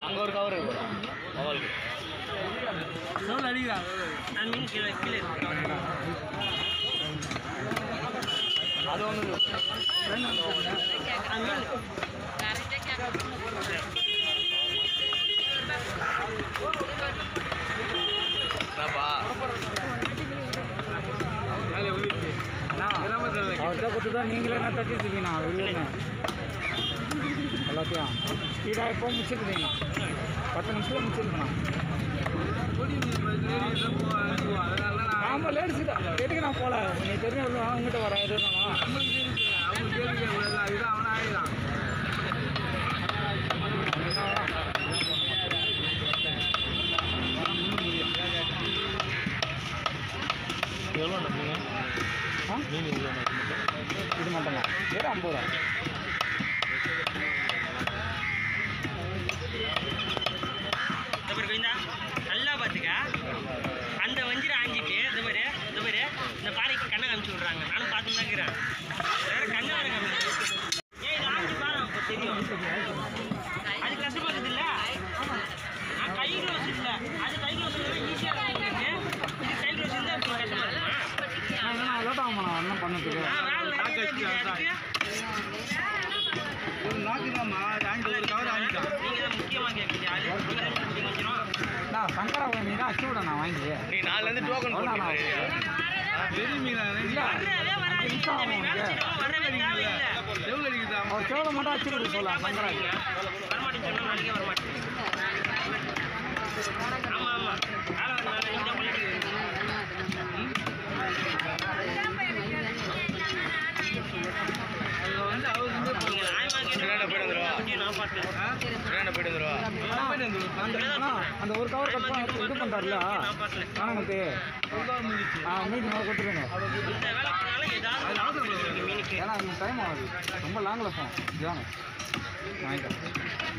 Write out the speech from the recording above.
அங்கே ஒரு கவர் இருக்கு அவளுக்கு நான் மீன் கீழே கீழே இருக்கு. அது ஒன்று நான் மீன் என்னப்பா அவர்கிட்ட கொடுத்து தான் நீங்களே என்ன தட்டிட்டுருக்கீங்க வெளியே எல்லாத்தையும் ஸ்பீடாக எப்போ முடிச்சிருக்கீங்க பத்து நிமிஷத்தில் முடிச்சிருக்கணும் ஆமாம் லேடிஸ் தான் எதுக்கு நான் போகல நீ தெரிஞ்ச அவங்ககிட்ட வரேன் எதுனாலும் எவ்வளோ நடக்குங்க ஆ மீன் எவ்வளோ நடக்குங்க இது மட்டுமா வெறும் ஐம்பது ரூபா இந்த பாரு கோவிந்தா நல்லா பார்த்துக்க அந்த வஞ்சிரை ஆஞ்சிட்டு இந்த பாரு இந்த பாரு இந்த பாறைக்கு கண்ணை காமிச்சு விட்றாங்க நானும் பார்த்து தான் இருக்கிறேன் வேற கண்ணை வேற காமிச்சு ஏன் இது ஆஞ்சி பாரு அப்போ தெரியும் அது கஷ்டப்படுது இல்லை நான் கை க்ளோஸ் இல்லை அது கை க்ளோஸ் இல்லை ஈஸியாக இருக்கும் இது கை க்ளோஸ் இருந்தால் இப்போ கஷ்டமா இருக்குமா நான் லேட் ஆகுமா என்ன பண்ணதுக்கு ஆ, வேலை நிறைய இருக்குது அதுக்கு நீங்கள் தான் முக்கியமாக கேட்குறீங்க அது நீங்கள் தான் முடிச்சு வச்சிரும் நான் சங்கரா நீ தான் அச்சு விட நான் வாங்கி நீ நாலுலேருந்து டோக்கன் போட்டு இல்லை வரவே வராது இந்த மாதிரி வேலை செய்யறவங்க வரவே தேவையில்லை அவர் சேவலை மட்டும் அச்சு விட சொல்ல சங்கரா வரமாட்டேன்னு சொன்னா நாளைக்கே வரமாட்டேன் ஆமா ஆமா வேலை வந்து வேலை இந்த பிள்ளைக்கு நீங்க நியாயமா பின்னாடி போயிட்டு வந்துருவா. கேட்டு நான் பார்த்தேன் ரெண்டு போயிட்டு வந்துருவா அண்ணா, அந்த ஒரு கவர் கட் பண்ண இது பண்ணுறாருல நான் பார்த்தேன் காணங்கத்து ஆ மீதி மேலே கொடுத்துருங்க இந்த வேலை பண்ணால ஏதாவது ஒரு ஆஃபர் இருக்கு மீனுக்கு ஏன்னா டைம் ஆகுது ரொம்ப லாங்கில் போகும் இதுவாங்க வாங்கிக்கலாம்